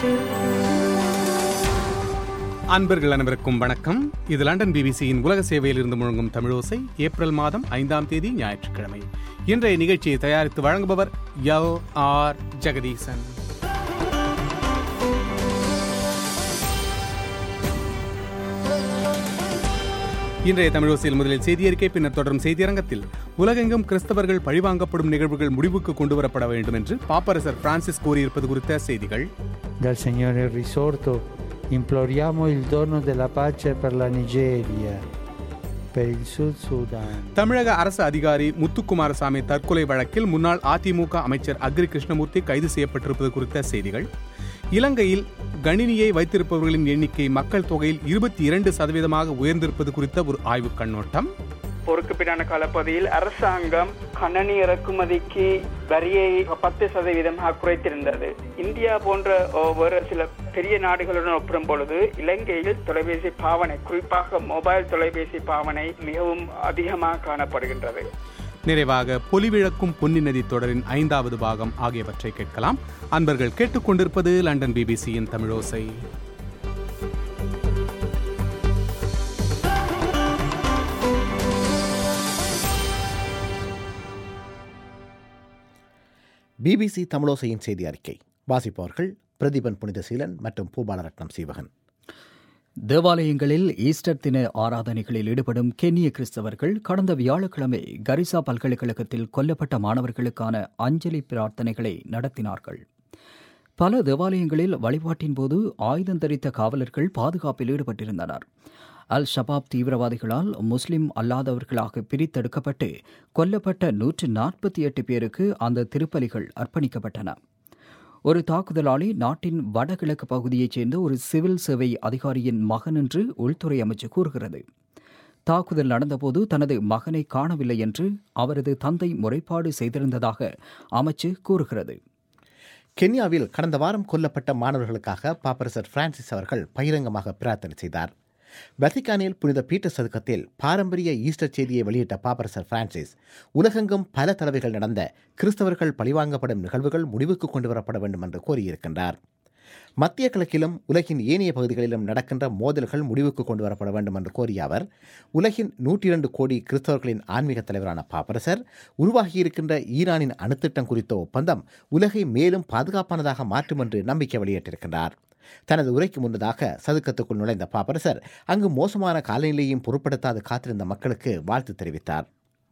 அன்பர்கள் அனைவருக்கும் வணக்கம் இது லண்டன் பிபிசியின் உலக சேவையில் இருந்து முழங்கும் தமிழோசை ஏப்ரல் மாதம் ஐந்தாம் தேதி ஞாயிற்றுக்கிழமை இன்றைய நிகழ்ச்சியை தயாரித்து வழங்குபவர் எல் ஆர் ஜெகதீசன் இன்றைய தமிழோசையில் முதலில் செய்தியறிக்கை பின்னர் தொடரும் செய்தியரங்கத்தில் உலகெங்கும் கிறிஸ்தவர்கள் பழிவாங்கப்படும் நிகழ்வுகள் முடிவுக்கு கொண்டுவரப்பட வேண்டும் என்று பாப்பரசர் பிரான்சிஸ் கூறியிருப்பது குறித்த செய்திகள் Dal Signore risorto imploriamo il dono della pace per la Nigeria, per il Sud Sudan. தமிழக அரசு அதிகாரி முத்துக்குமாரசாமி தற்கொலை வழக்கில் முன்னாள் அதிமுக அமைச்சர் அக்ரி கிருஷ்ணமூர்த்தி கைது செய்யப்பட்டிருப்பது குறித்த செய்திகள் இலங்கையில் கணினியை வைத்திருப்பவர்களின் எண்ணிக்கை மக்கள் தொகையில் இருபத்தி இரண்டு சதவீதமாக உயர்ந்திருப்பது குறித்த ஒரு ஆய்வுக் கண்ணோட்டம் போருக்கு பின்னான காலப்பகுதியில் அரசாங்கம் கணனி இறக்குமதிக்கு வரியை பத்து சதவீதமாக குறைத்திருந்தது இந்தியா போன்ற அஹ், வேறு சில பெரிய நாடுகளுடன் ஒப்பிடும் பொழுது இலங்கையில் தொலைபேசி பாவனை குறிப்பாக மொபைல் தொலைபேசி பாவனை மிகவும் அதிகமாக காணப்படுகின்றது நிறைவாக பொலிவிழக்கும் பொன்னி நதி தொடரின் ஐந்தாவது பாகம் ஆகியவற்றை கேட்கலாம் அன்பர்கள் கேட்டுக்கொண்டிருப்பது லண்டன் பிபிசியின் தமிழோசை பிபிசி தமிழோசையின் செய்தி அறிக்கை வாசிப்பவர்கள் பிரதீபன் புனிதசீலன் மற்றும் பூபாலரட்னம் சீவகன் தேவாலயங்களில் ஈஸ்டர் தின ஆராதனைகளில் ஈடுபடும் கென்னிய கிறிஸ்தவர்கள் கடந்த வியாழக்கிழமை கரிசா பல்கலைக்கழகத்தில் கொல்லப்பட்ட மாணவர்களுக்கான அஞ்சலி பிரார்த்தனைகளை நடத்தினார்கள் பல தேவாலயங்களில் வழிபாட்டின் போது ஆயுதம் தரித்த காவலர்கள் பாதுகாப்பில் ஈடுபட்டிருந்தனர் அல் ஷபாப் தீவிரவாதிகளால் முஸ்லிம் அல்லாதவர்களாக பிரித்தெடுக்கப்பட்டு கொல்லப்பட்ட நூற்று நாற்பத்தி எட்டு பேருக்கு அந்த திருப்பலிகள் அர்ப்பணிக்கப்பட்டன ஒரு தாக்குதலாளி நாட்டின் வடகிழக்கு பகுதியைச் சேர்ந்த ஒரு சிவில் சேவை அதிகாரியின் மகன் என்று உள்துறை அமைச்சு கூறுகிறது தாக்குதல் நடந்தபோது தனது மகனை காணவில்லை என்று அவரது தந்தை முறைப்பாடு செய்திருந்ததாக அமைச்சு கூறுகிறது கென்யாவில் கடந்த வாரம் கொல்லப்பட்ட மாணவர்களுக்காக பாப்பரசர் பிரான்சிஸ் அவர்கள் பகிரங்கமாக பிரார்த்தனை செய்தார் வத்திக்கானில் புனித பீட்டர் சதுக்கத்தில் பாரம்பரிய ஈஸ்டர் செய்தியை வெளியிட்ட பாப்பரசர் பிரான்சிஸ் உலகெங்கும் பல தடவைகள் நடந்த கிறிஸ்தவர்கள் பழிவாங்கப்படும் நிகழ்வுகள் முடிவுக்கு கொண்டு வரப்பட வேண்டும் என்று கோரியிருக்கின்றார் மத்திய கிழக்கிலும் உலகின் ஏனைய பகுதிகளிலும் நடக்கின்ற மோதல்கள் முடிவுக்கு கொண்டு வரப்பட வேண்டும் என்று கோரிய அவர் உலகின் நூற்றி இரண்டு கோடி கிறிஸ்தவர்களின் ஆன்மீக தலைவரான பாப்பரசர் உருவாகியிருக்கின்ற ஈரானின் அணுத்திட்டம் குறித்த ஒப்பந்தம் உலகை மேலும் பாதுகாப்பானதாக மாற்றும் என்று நம்பிக்கை வெளியிட்டிருக்கின்றார் தனது உரைக்கு முன்னதாக சதுக்கத்துக்குள் நுழைந்த பாப்பரசர் அங்கு மோசமான காலநிலையையும் பொருட்படுத்தாது காத்திருந்த மக்களுக்கு வாழ்த்து தெரிவித்தார்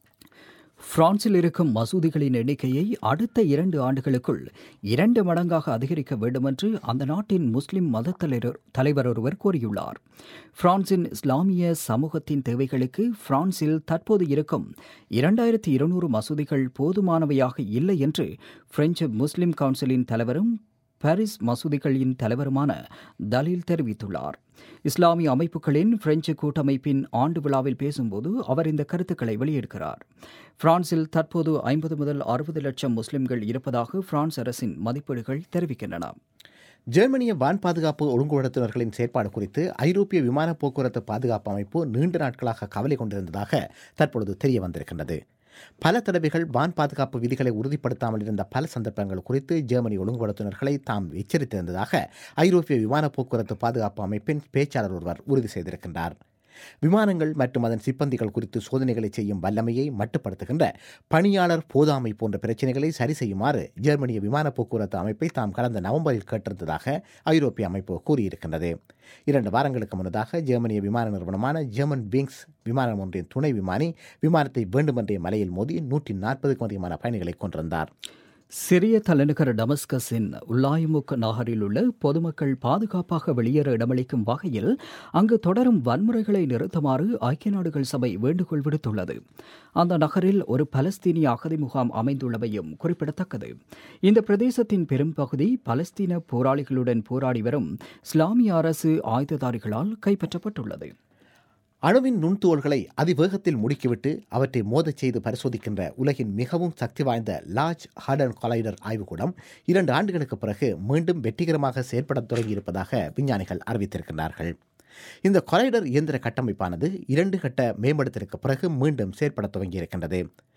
பிரான்சில் இருக்கும் மசூதிகளின் எண்ணிக்கையை அடுத்த இரண்டு ஆண்டுகளுக்குள் இரண்டு மடங்காக அதிகரிக்க வேண்டுமென்று அந்த நாட்டின் முஸ்லிம் மத தலைவர் தலைவர் ஒருவர் கூறியுள்ளார் பிரான்சின் இஸ்லாமிய சமூகத்தின் தேவைகளுக்கு பிரான்சில் தற்போது இருக்கும் இரண்டாயிரத்தி இருநூறு மசூதிகள் போதுமானவையாக இல்லை என்று பிரெஞ்சு முஸ்லிம் கவுன்சிலின் தலைவரும் பாரிஸ் மசூதிகளின் தலைவருமான தலீல் தெரிவித்துள்ளார் இஸ்லாமிய அமைப்புகளின் பிரெஞ்சு கூட்டமைப்பின் ஆண்டு விழாவில் பேசும்போது அவர் இந்த கருத்துக்களை வெளியிடுகிறார் பிரான்சில் தற்போது ஐம்பது முதல் அறுபது லட்சம் முஸ்லிம்கள் இருப்பதாக பிரான்ஸ் அரசின் மதிப்பீடுகள் தெரிவிக்கின்றன ஜெர்மனிய வான் பாதுகாப்பு ஒழுங்குபடுத்துநர்களின் செயற்பாடு குறித்து ஐரோப்பிய விமான போக்குவரத்து பாதுகாப்பு அமைப்பு நீண்ட நாட்களாக கவலை கொண்டிருந்ததாக தற்பொழுது தெரிய வந்திருக்கின்றது பல தடவைகள் வான் பாதுகாப்பு விதிகளை உறுதிப்படுத்தாமல் இருந்த பல சந்தர்ப்பங்கள் குறித்து ஜெர்மனி ஒழுங்குபடுத்துநர்களை தாம் எச்சரித்திருந்ததாக ஐரோப்பிய விமான போக்குவரத்து பாதுகாப்பு அமைப்பின் பேச்சாளர் ஒருவர் உறுதி செய்திருக்கின்றார் விமானங்கள் மற்றும் அதன் சிப்பந்திகள் குறித்து சோதனைகளை செய்யும் வல்லமையை மட்டுப்படுத்துகின்ற பணியாளர் போதாமை போன்ற பிரச்சினைகளை சரி செய்யுமாறு ஜெர்மனிய விமான போக்குவரத்து அமைப்பை தாம் கடந்த நவம்பரில் கேட்டிருந்ததாக ஐரோப்பிய அமைப்பு கூறியிருக்கின்றது இரண்டு வாரங்களுக்கு முன்னதாக ஜெர்மனிய விமான நிறுவனமான ஜெர்மன் விங்ஸ் விமானம் ஒன்றின் துணை விமானி விமானத்தை வேண்டுமென்றே மலையில் மோதி நூற்றி நாற்பதுக்கும் அதிகமான பயணிகளை கொண்டிருந்தார் சிரிய தலைநகர் டமஸ்கஸின் உல்லாயமுக் நகரில் உள்ள பொதுமக்கள் பாதுகாப்பாக வெளியேற இடமளிக்கும் வகையில் அங்கு தொடரும் வன்முறைகளை நிறுத்துமாறு ஐக்கிய நாடுகள் சபை வேண்டுகோள் விடுத்துள்ளது அந்த நகரில் ஒரு பலஸ்தீனிய அகதி முகாம் அமைந்துள்ளமையும் குறிப்பிடத்தக்கது இந்த பிரதேசத்தின் பெரும்பகுதி பலஸ்தீன போராளிகளுடன் போராடி வரும் இஸ்லாமிய அரசு ஆயுததாரிகளால் கைப்பற்றப்பட்டுள்ளது அணுவின் நுண்துகள்களை அதிவேகத்தில் முடுக்கிவிட்டு அவற்றை மோதச் செய்து பரிசோதிக்கின்ற உலகின் மிகவும் சக்தி வாய்ந்த லார்ஜ் ஹார்டன் கொலைடர் ஆய்வுக்கூடம் இரண்டு ஆண்டுகளுக்கு பிறகு மீண்டும் வெற்றிகரமாக செயற்படத் தொடங்கியிருப்பதாக விஞ்ஞானிகள் அறிவித்திருக்கிறார்கள் இந்த கொலைடர் இயந்திர கட்டமைப்பானது இரண்டு கட்ட மேம்படுத்தலுக்கு பிறகு மீண்டும் செயற்படத் துவங்கியிருக்கின்றது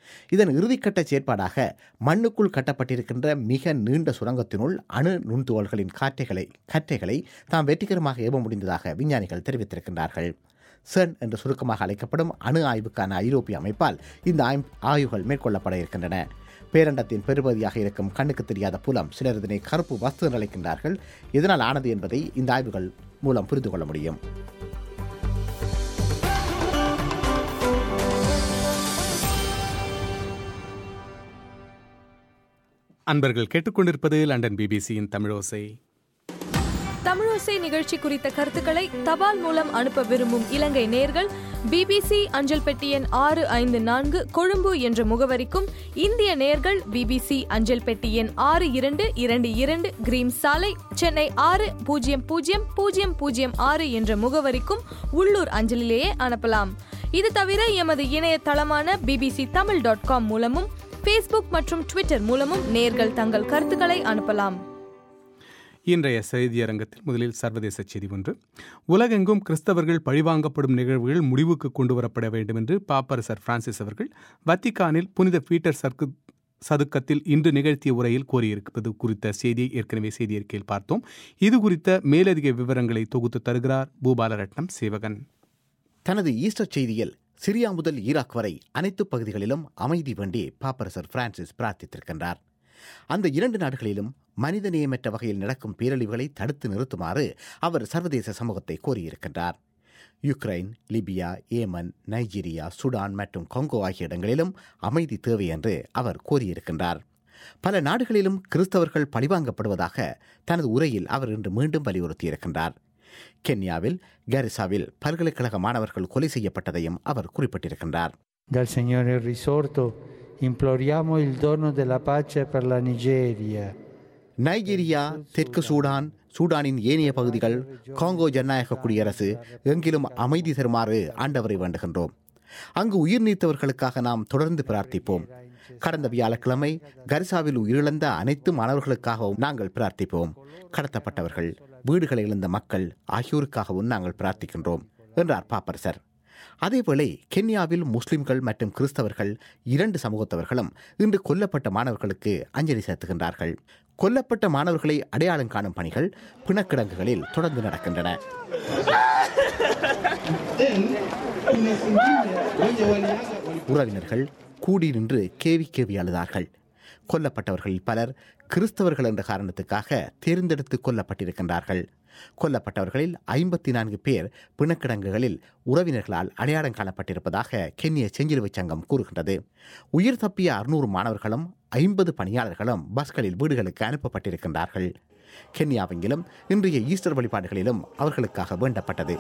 இதன் இறுதிக்கட்ட செயற்பாடாக மண்ணுக்குள் கட்டப்பட்டிருக்கின்ற மிக நீண்ட சுரங்கத்தினுள் அணு நுண்துகள்களின் காற்றைகளை கற்றைகளை தாம் வெற்றிகரமாக ஏவ முடிந்ததாக விஞ்ஞானிகள் தெரிவித்திருக்கின்றார்கள் செர்ன் என்று சுருக்கமாக அழைக்கப்படும் அணு ஆய்வுக்கான ஐரோப்பிய அமைப்பால் இந்த ஆய்வு- ஆய்வுகள் மேற்கொள்ளப்பட இருக்கின்றன பேரண்டத்தின் பெருபகுதியாக இருக்கும் கண்ணுக்கு தெரியாத புலம் சிலர் இதனை கருப்பு வஸ்து என்று அழைக்கின்றார்கள் இதனால் ஆனது என்பதை இந்த ஆய்வுகள் மூலம் புரிந்து கொள்ள முடியும் அன்பர்கள் கேட்டுக்கொண்டிருப்பது லண்டன் பிபிசியின் தமிழோசை தமிழோசை நிகழ்ச்சி குறித்த கருத்துக்களை தபால் மூலம் அனுப்ப விரும்பும் இலங்கை நேர்கள் பிபிசி அஞ்சல் பெட்டி எண் ஆறு ஐந்து நான்கு கொழும்பு என்ற முகவரிக்கும் இந்திய நேர்கள் பிபிசி அஞ்சல் பெட்டி எண் ஆறு இரண்டு இரண்டு இரண்டு கிரீம் சாலை சென்னை ஆறு பூஜ்ஜியம் பூஜ்ஜியம் பூஜ்ஜியம் பூஜ்ஜியம் ஆறு என்ற முகவரிக்கும் உள்ளூர் அஞ்சலிலேயே அனுப்பலாம் இது தவிர எமது இணையதளமான பிபிசி தமிழ் டாட் காம் மூலமும் ஃபேஸ்புக் மற்றும் ட்விட்டர் மூலமும் நேர்கள் தங்கள் கருத்துக்களை அனுப்பலாம் இன்றைய செய்தியரங்கத்தில் முதலில் சர்வதேச செய்தி ஒன்று உலகெங்கும் கிறிஸ்தவர்கள் பழிவாங்கப்படும் நிகழ்வுகள் முடிவுக்கு கொண்டு வரப்பட வேண்டும் என்று பாப்பரசர் பிரான்சிஸ் அவர்கள் வத்திக்கானில் புனித பீட்டர் சர்க்கு சதுக்கத்தில் இன்று நிகழ்த்திய உரையில் கூறியிருப்பது குறித்த செய்தியை ஏற்கனவே செய்தி அறிக்கையில் பார்த்தோம் இது குறித்த மேலதிக விவரங்களை தொகுத்து தருகிறார் பூபாலரட்னம் சேவகன் தனது ஈஸ்டர் செய்தியில் சிரியா முதல் ஈராக் வரை அனைத்து பகுதிகளிலும் அமைதி வேண்டி பாப்பரசர் பிரான்சிஸ் பிரார்த்தித்திருக்கின்றார் அந்த இரண்டு நாடுகளிலும் மனித நேயமற்ற வகையில் நடக்கும் பேரழிவுகளை தடுத்து நிறுத்துமாறு அவர் சர்வதேச சமூகத்தை கோரியிருக்கின்றார் Ukraine Libya Yemen Nigeria Sudan மற்றும் கொங்கோ ஆகிய இடங்களிலும் அமைதி தேவை என்று அவர் கோரியிருக்கின்றார் பல நாடுகளிலும் கிறிஸ்தவர்கள் பழிவாங்கப்படுவதாக தனது உரையில் அவர் இன்று மீண்டும் வலியுறுத்தியிருக்கின்றார் கென்யாவில் கரிசாவில் பல்கலைக்கழக மாணவர்கள் கொலை செய்யப்பட்டதையும் அவர் குறிப்பிட்டிருக்கின்றார் Dal Signore risorto imploriamo il dono della pace per la Nigeria. Nigeria தெற்கு சூடான் சூடானின் ஏனைய பகுதிகள் காங்கோ ஜனநாயக குடியரசு எங்கிலும் அமைதி தருமாறு ஆண்டவரை வேண்டுகின்றோம் அங்கு உயிர் நீத்தவர்களுக்காக நாம் தொடர்ந்து பிரார்த்திப்போம் கடந்த வியாழக்கிழமை கரிசாவில் உயிரிழந்த அனைத்து மாணவர்களுக்காகவும் நாங்கள் பிரார்த்திப்போம் கடத்தப்பட்டவர்கள் வீடுகளை இழந்த மக்கள் ஆகியோருக்காகவும் நாங்கள் பிரார்த்திக்கின்றோம் என்றார் பாப்பரசர் அதேவேளை கென்யாவில் முஸ்லிம்கள் மற்றும் கிறிஸ்தவர்கள் இரண்டு சமூகத்தவர்களும் இன்று கொல்லப்பட்ட மாணவர்களுக்கு அஞ்சலி செலுத்துகின்றார்கள் கொல்லப்பட்ட மாணவர்களை அடையாளம் காணும் பணிகள் பிணக்கிடங்குகளில் தொடர்ந்து நடக்கின்றன உறவினர்கள் கூடி நின்று கேவி கேவி அழுதார்கள் கொல்லப்பட்டவர்களில் பலர் கிறிஸ்தவர்கள் என்ற காரணத்துக்காக தேர்ந்தெடுத்து கொல்லப்பட்டிருக்கின்றார்கள் கொல்லப்பட்டவர்களில் ஐம்பத்தி நான்கு பேர் பிணக்கிடங்குகளில் உறவினர்களால் அடையாளம் காணப்பட்டிருப்பதாக கென்ய செஞ்சிலுவை சங்கம் கூறுகின்றது உயிர் தப்பிய அறுநூறு மாணவர்களும் ஐம்பது பணியாளர்களும் பஸ்களில் வீடுகளுக்கு அனுப்பப்பட்டிருக்கின்றார்கள் கென்யாவெங்கிலும் இன்றைய ஈஸ்டர் வழிபாடுகளிலும் அவர்களுக்காக வேண்டப்பட்டது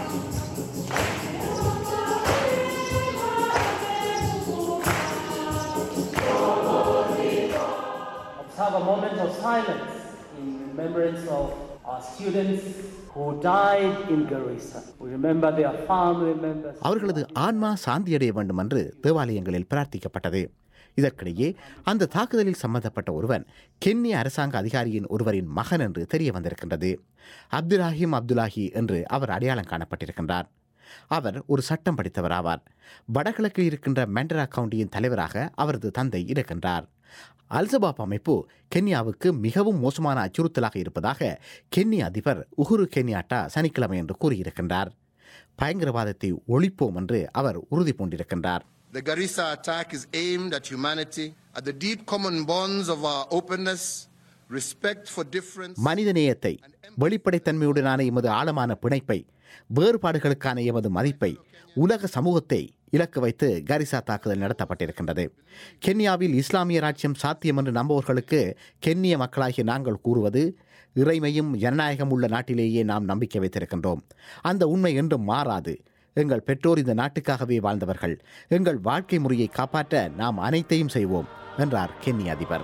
Let's have a moment of silence in remembrance of our students who died in Garissa. We remember their family members. அவர்களது ஆன்மா சாந்தியடைய வேண்டும் என்று தேவாலயங்களில் பிரார்த்திக்கப்பட்டது இதற்கிடையே அந்த தாக்குதலில் சம்பந்தப்பட்ட ஒருவன் கென்ய அரசாங்க அதிகாரியின் ஒருவரின் மகன் என்று தெரிய வந்திருக்கின்றது அப்துல்லாஹிம் அப்துல்லாஹி என்று அவர் அடையாளம் காணப்பட்டிருக்கின்றார் அவர் ஒரு சட்டம் படித்தவர் ஆவார் வடகிழக்கில் இருக்கின்ற மெண்டரா கவுண்டியின் தலைவராக அவரது தந்தை இருக்கின்றார் அல்சபாப் அமைப்பு கென்யாவுக்கு மிகவும் மோசமான அச்சுறுத்தலாக இருப்பதாக கென்ய அதிபர் உஹுரு கென்யாட்டா சனிக்கிழமை என்று கூறியிருக்கின்றார் பயங்கரவாதத்தை ஒழிப்போம் என்று அவர் உறுதி பூண்டிருக்கின்றார் The Garissa attack is aimed at humanity, at the deep common bonds of our openness, respect for difference. மனித நேயத்தை வெளிப்படைத்தன்மையுடனான எமது ஆழமான பிணைப்பை வேறுபாடுகளுக்கான எமது மதிப்பை உலக சமூகத்தை இலக்கு வைத்து கரிசா தாக்குதல் நடத்தப்பட்டிருக்கின்றது கென்யாவில் இஸ்லாமிய ராஜ்யம் சாத்தியம் என்று நம்புவர்களுக்கு கென்னிய மக்களாகிய நாங்கள் கூறுவது இறைமையும் ஜனநாயகம் உள்ள நாட்டிலேயே நாம் நம்பிக்கை வைத்திருக்கின்றோம் அந்த உண்மை என்றும் மாறாது எங்கள் பெற்றோர் இந்த நாட்டுக்காகவே வாழ்ந்தவர்கள் எங்கள் வாழ்க்கை முறையை காப்பாற்ற நாம் அனைத்தையும் செய்வோம் என்றார் கென்ய அதிபர்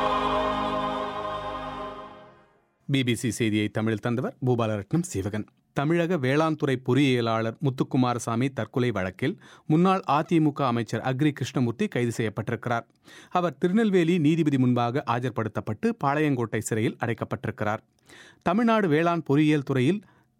பிபிசி செய்தியை தமிழில் தந்தவர் பூபாலரட்னம் சிவகன் தமிழக வேளாண் துறை பொறியியலாளர் முத்துக்குமாரசாமி தற்கொலை வழக்கில் முன்னாள் அதிமுக அமைச்சர் அக்ரி கிருஷ்ணமூர்த்தி கைது செய்யப்பட்டிருக்கிறார் அவர் திருநெல்வேலி நீதிபதி முன்பாக ஆஜர்படுத்தப்பட்டு பாளையங்கோட்டை சிறையில் அடைக்கப்பட்டிருக்கிறார் தமிழ்நாடு வேளாண் பொறியியல் துறையில்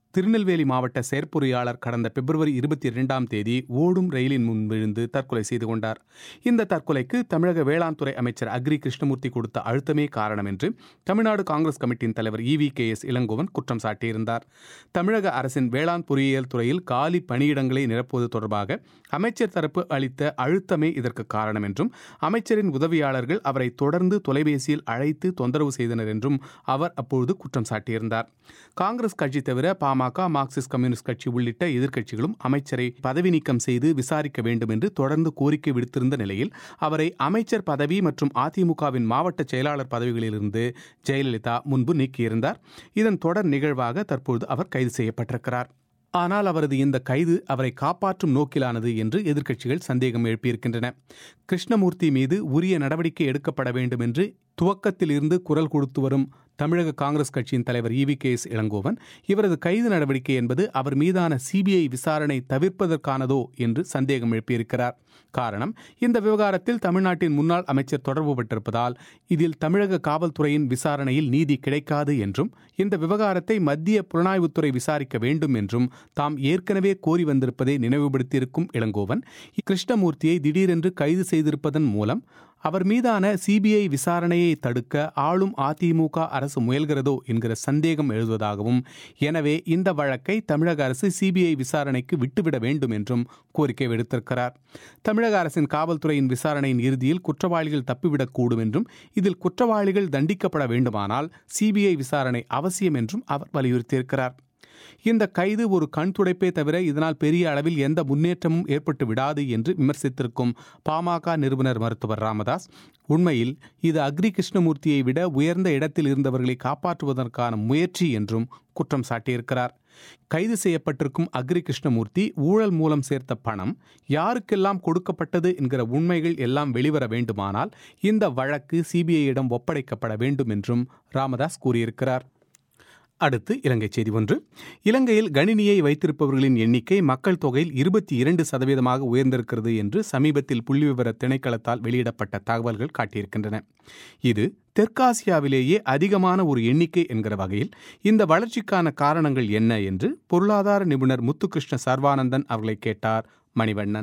திருநெல்வேலி மாவட்ட செயற்பொறியாளர் கடந்த பிப்ரவரி இருபத்தி இரண்டாம் தேதி ஓடும் ரயிலின் முன் விழுந்து தற்கொலை செய்து கொண்டார் இந்த தற்கொலைக்கு தமிழக வேளாண் துறை அமைச்சர் அக்ரி கிருஷ்ணமூர்த்தி கொடுத்த அழுத்தமே காரணம் என்று தமிழ்நாடு காங்கிரஸ் கமிட்டியின் தலைவர் இவி கே எஸ் இளங்கோவன் குற்றம் சாட்டியிருந்தார் தமிழக அரசின் வேளாண் பொறியியல் துறையில் காலி பணியிடங்களை நிரப்புவது தொடர்பாக அமைச்சர் தரப்பு அளித்த அழுத்தமே இதற்கு காரணம் என்றும் அமைச்சரின் உதவியாளர்கள் அவரை தொடர்ந்து தொலைபேசியில் அழைத்து தொந்தரவு செய்தனர் என்றும் அவர் அப்பொழுது குற்றம் சாட்டியிருந்தார் காங்கிரஸ் கட்சி தவிர பாமக மார்க்சிஸ்ட் கம்யூனிஸ்ட் கட்சி உள்ளிட்ட எதிர்க்கட்சிகளும் அமைச்சரை பதவி நீக்கம் செய்து விசாரிக்க வேண்டும் என்று தொடர்ந்து கோரிக்கை விடுத்திருந்த நிலையில் அவரை அமைச்சர் பதவி மற்றும் அதிமுகவின் மாவட்ட செயலாளர் பதவிகளிலிருந்து ஜெயலலிதா முன்பு நீக்கியிருந்தார் இதன் தொடர் நிகழ்வாக தற்பொழுது அவர் கைது செய்யப்பட்டிருக்கிறார் ஆனால் அவரது இந்த கைது அவரை காப்பாற்றும் நோக்கிலானது என்று எதிர்க்கட்சிகள் சந்தேகம் எழுப்பியிருக்கின்றன கிருஷ்ணமூர்த்தி மீது உரிய நடவடிக்கை எடுக்கப்பட வேண்டும் என்று துவக்கத்தில் இருந்து குரல் கொடுத்து வரும் தமிழக காங்கிரஸ் கட்சியின் தலைவர் இவி கே எஸ் இளங்கோவன் இவரது கைது நடவடிக்கை என்பது அவர் மீதான சிபிஐ விசாரணை தவிர்ப்பதற்கானதோ என்று சந்தேகம் எழுப்பியிருக்கிறார் காரணம் இந்த விவகாரத்தில் தமிழ்நாட்டின் முன்னாள் அமைச்சர் தொடர்புபட்டிருப்பதால் இதில் தமிழக காவல்துறையின் விசாரணையில் நீதி கிடைக்காது என்றும் இந்த விவகாரத்தை மத்திய புலனாய்வுத்துறை விசாரிக்க வேண்டும் என்றும் தாம் ஏற்கனவே கோரி வந்திருப்பதை நினைவுபடுத்தியிருக்கும் இளங்கோவன் கிருஷ்ணமூர்த்தியை திடீரென்று கைது செய்திருப்பதன் மூலம் அவர் மீதான சிபிஐ விசாரணையை தடுக்க ஆளும் அதிமுக அரசு முயல்கிறதோ என்கிற சந்தேகம் எழுதுவதாகவும் எனவே இந்த வழக்கை தமிழக அரசு சிபிஐ விசாரணைக்கு விட்டுவிட வேண்டும் என்றும் கோரிக்கை விடுத்திருக்கிறார் தமிழக அரசின் காவல்துறையின் விசாரணையின் இறுதியில் குற்றவாளிகள் தப்பிவிடக்கூடும் என்றும் இதில் குற்றவாளிகள் தண்டிக்கப்பட வேண்டுமானால் சிபிஐ விசாரணை அவசியம் என்றும் அவர் வலியுறுத்தியிருக்கிறார் இந்த கைது ஒரு கண் துடைப்பே தவிர இதனால் பெரிய அளவில் எந்த முன்னேற்றமும் ஏற்பட்டு விடாது என்று விமர்சித்திருக்கும் பாமக நிறுவனர் மருத்துவர் ராமதாஸ் உண்மையில் இது அக்ரி கிருஷ்ணமூர்த்தியை விட உயர்ந்த இடத்தில் இருந்தவர்களை காப்பாற்றுவதற்கான முயற்சி என்றும் குற்றம் சாட்டியிருக்கிறார் கைது செய்யப்பட்டிருக்கும் அக்ரி கிருஷ்ணமூர்த்தி ஊழல் மூலம் சேர்த்த பணம் யாருக்கெல்லாம் கொடுக்கப்பட்டது என்கிற உண்மைகள் எல்லாம் வெளிவர வேண்டுமானால் இந்த வழக்கு சிபிஐயிடம் ஒப்படைக்கப்பட வேண்டும் என்றும் ராமதாஸ் கூறியிருக்கிறார் அடுத்து இலங்கை செய்தி ஒன்று இலங்கையில் கணினியை வைத்திருப்பவர்களின் எண்ணிக்கை மக்கள் தொகையில் இருபத்தி இரண்டு சதவீதமாக உயர்ந்திருக்கிறது என்று சமீபத்தில் புள்ளிவிவர திணைக்களத்தால் வெளியிடப்பட்ட தகவல்கள் காட்டியிருக்கின்றன இது தெற்காசியாவிலேயே அதிகமான ஒரு எண்ணிக்கை என்கிற வகையில் இந்த வளர்ச்சிக்கான காரணங்கள் என்ன என்று பொருளாதார நிபுணர் முத்துகிருஷ்ண சர்வானந்தன் அவர்களை கேட்டார் மணிவண்ணன்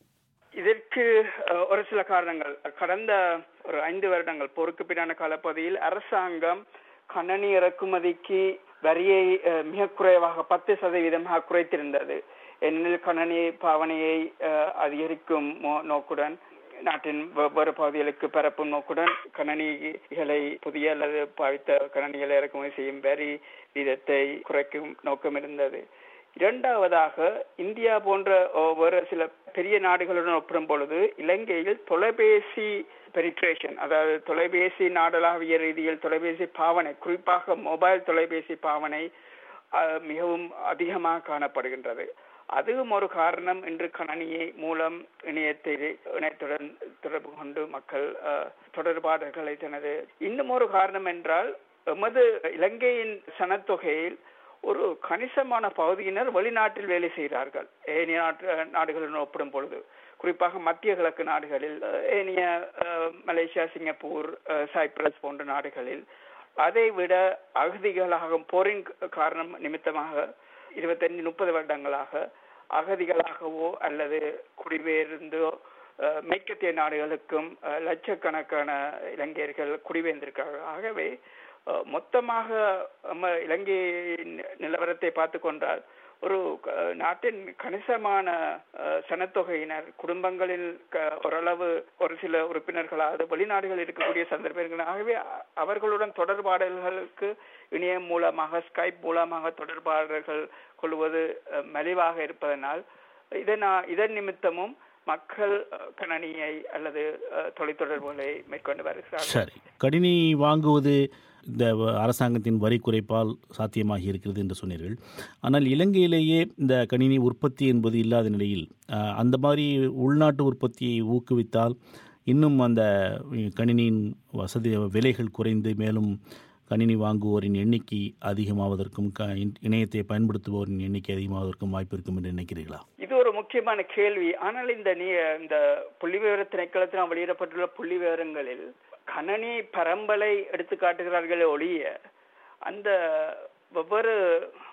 இதற்கு அஹ், ஒரு சில காரணங்கள் கடந்த ஒரு ஐந்து வருடங்கள் போருக்கு பின்னான காலப்பகுதியில் அரசாங்கம் கணனி இறக்குமதிக்கு வரியை அஹ், மிக குறைவாக பத்து சதவீதமாக குறைத்திருந்தது ஏனெனில் கணனி பாவனையை அஹ், அதிகரிக்கும் மோ- நோக்குடன் நாட்டின் வெவ்வேறு பகுதிகளுக்கு பரப்பும் நோக்குடன் கணனிகளை புதிய அல்லது பாவித்த கணனிகளை இறக்குமதி செய்யும் வரி வீதத்தை குறைக்கும் நோக்கம் இருந்தது இரண்டாவதாக இந்தியா போன்ற அஹ், ஒரு சில பெரிய நாடுகளுடன் ஒப்பிடும் பொழுது இலங்கையில் தொலைபேசி பெனிட்ரேஷன் அதாவது தொலைபேசி நாடளாவிய ரீதியில் தொலைபேசி பாவனை குறிப்பாக மொபைல் தொலைபேசி பாவனை அஹ், மிகவும் அதிகமாக காணப்படுகின்றது அதுவும் ஒரு காரணம் இன்று கணனியை மூலம் இணையத்தை இணையத்துடன் தொடர்பு கொண்டு மக்கள் அஹ், தொடர்பாடல்களை தனது இன்னும் ஒரு காரணம் என்றால் எமது இலங்கையின் சனத்தொகையில் ஒரு கணிசமான பகுதியினர் வெளிநாட்டில் வேலை செய்கிறார்கள் ஏனைய நாட்டு நாடுகளுடன் ஒப்பிடும் பொழுது குறிப்பாக மத்திய கிழக்கு நாடுகளில் அஹ், ஏனைய அஹ், மலேசியா சிங்கப்பூர் அஹ், சைப்ரஸ் போன்ற நாடுகளில் அதை விட அகதிகளாக போரின் காரணம் நிமித்தமாக இருபத்தஞ்சு முப்பது வருடங்களாக அகதிகளாகவோ அல்லது குடிபெயர்ந்தோ அஹ், மேற்கத்திய நாடுகளுக்கும் அஹ், லட்சக்கணக்கான இலங்கையர்கள் குடிபெயர்ந்திருக்கிறார்கள் ஆகவே அஹ், மொத்தமாக நம்ம இலங்கையின் நிலவரத்தை பார்த்து கொண்டால் ஒரு அஹ், நாட்டின் கணிசமான அஹ், சனத்தொகையினர் குடும்பங்களில் க- ஓரளவு ஒரு சில உறுப்பினர்களாவது வெளிநாடுகளில் இருக்கக்கூடிய சந்தர்ப்பங்கள் ஆகவே அ- அவர்களுடன் தொடர்பாடல்களுக்கு இணையம் மூலமாக ஸ்கைப் மூலமாக தொடர்பாடல்கள் கொள்வது அஹ், மலிவாக இருப்பதனால் இதனா இதன் நிமித்தமும் மக்கள் அஹ், கணனியை அல்லது அஹ், தொலைத்தொடர்புகளை மேற்கொண்டு வருகிறார்கள் சரி கணினி வாங்குவது இந்த வ- அரசாங்கத்தின் வரி குறைப்பால் சாத்தியமாகி இருக்கிறது என்று சொன்னீர்கள் ஆனால் இலங்கையிலேயே இந்த கணினி உற்பத்தி என்பது இல்லாத நிலையில் அஹ், அந்த மாதிரி உள்நாட்டு உற்பத்தியை ஊக்குவித்தால் இன்னும் அந்த அஹ், கணினியின் வசதி விலைகள் குறைந்து மேலும் கணினி வாங்குவோரின் எண்ணிக்கை அதிகமாவதற்கும் க இன்- இணையத்தை பயன்படுத்துவோரின் எண்ணிக்கை அதிகமாவதற்கும் வாய்ப்பு இருக்கும் என்று நினைக்கிறீர்களா இது ஒரு முக்கியமான கேள்வி ஆனால் இந்த நீ இந்த புள்ளி விவர திணைக்களத்தினால் வெளியிடப்பட்டுள்ள புள்ளி விவரங்களில் கணனி பரம்பலை எடுத்து காட்டுகிறார்களே ஒழிய அந்த வெவ்வேறு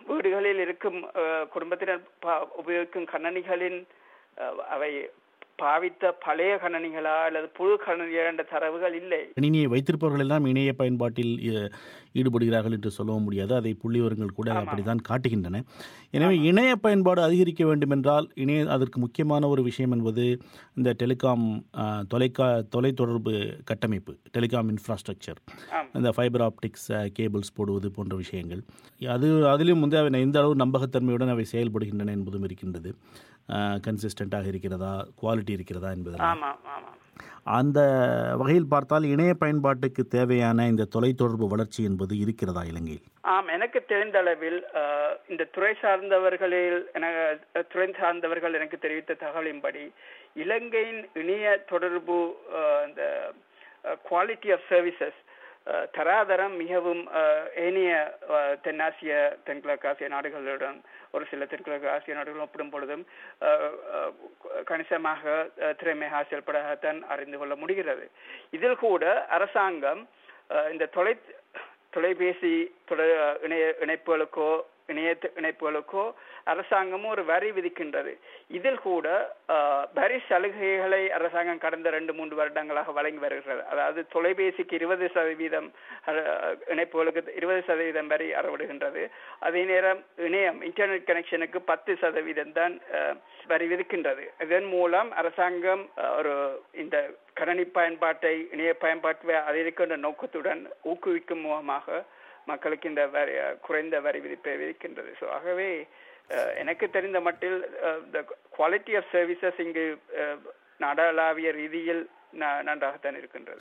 வீடுகளில் இருக்கும் அஹ், குடும்பத்தினர் பா- உபயோகிக்கும் கணனிகளின் அஹ், அவை பாவித்த பழைய கணனிகளா அல்லது புது கணனிகளா என்ற தரவுகள் இல்லை கணினியை வைத்திருப்பவர்கள் எல்லாம் இணைய பயன்பாட்டில் அஹ், ஈடுபடுகிறார்கள் என்று சொல்லவும் முடியாது அதை புள்ளிவிவரங்கள் கூட அப்படித்தான் காட்டுகின்றன எனவே இணைய பயன்பாடு அதிகரிக்க வேண்டும் என்றால் இணைய அதற்கு முக்கியமான ஒரு விஷயம் என்பது இந்த டெலிகாம் அஹ், தொலைக்கா தொலைத்தொடர்பு கட்டமைப்பு டெலிகாம் இன்ஃப்ராஸ்ட்ரக்சர் இந்த ஃபைபர் ஆப்டிக்ஸ் கேபிள்ஸ் போடுவது போன்ற விஷயங்கள் அது அதிலும் வந்து அவை எந்த அளவு நம்பகத்தன்மையுடன் அவை செயல்படுகின்றன என்பதும் இருக்கின்றது கன்சிஸ்டண்ட்டாக இருக்கிறதா குவாலிட்டி இருக்கிறதா என்பதெல்லாம் ஆமா ஆமா அந்த வகையில் பார்த்தால் இணைய பயன்பாட்டுக்கு தேவையான இந்த தொலைத்தொடர்பு வளர்ச்சி என்பது இருக்கிறதா இலங்கையில் ஆம் எனக்கு தெரிந்த அளவில் அஹ், இந்த துறை சார்ந்தவர்களில் என துறை சார்ந்தவர்கள் எனக்கு தெரிவித்த தகவலின்படி இலங்கையின் இணைய தொடர்பு அஹ், இந்த குவாலிட்டி ஆஃப் சர்வீசஸ் தராதரம் மிகவும் அஹ், ஏனைய அஹ், தென்னாசிய தென்கிழக்கு ஆசிய நாடுகளுடன் ஒரு சில தென்கிழக்கு ஆசிய நாடுகளும் ஒப்பிடும் பொழுதும் அஹ், அஹ், கணிசமாக அஹ், திறமையாக செயல்படத்தான் அறிந்து கொள்ள முடிகிறது இதில் கூட அரசாங்கம் அஹ், இந்த தொலை தொலைபேசி தொலை இணைய இணைப்புகளுக்கோ இணைய இணைப்புகளுக்கோ அரசாங்கமும் ஒரு வரி விதிக்கின்றது இதில் கூட ஆஹ், வரி சலுகைகளை அரசாங்கம் கடந்த ரெண்டு மூன்று வருடங்களாக வழங்கி வருகிறது அதாவது தொலைபேசிக்கு இருபது சதவீதம் அஹ், இணைப்புகளுக்கு இருபது சதவீதம் வரி அறவிடுகின்றது அதே நேரம் இணையம் இன்டர்நெட் கனெக்ஷனுக்கு பத்து சதவீதம் தான் அஹ், வரி விதிக்கின்றது இதன் மூலம் அரசாங்கம் அஹ், ஒரு இந்த கணனி பயன்பாட்டை இணைய பயன்பாட்டை அதிகரிக்கின்ற நோக்கத்துடன் ஊக்குவிக்கும் முகமாக மக்களுக்கு இந்த வரி குறைந்த வரி விதிப்பை விதிக்கின்றது ஸோ ஆகவே அஹ், எனக்கு தெரிந்த மட்டில் த குவாலிட்டி ஆஃப் சர்வீசஸ் இங்கு அஹ், நாடளாவிய ரீதியில் ந- நன்றாகத்தான் இருக்கின்றது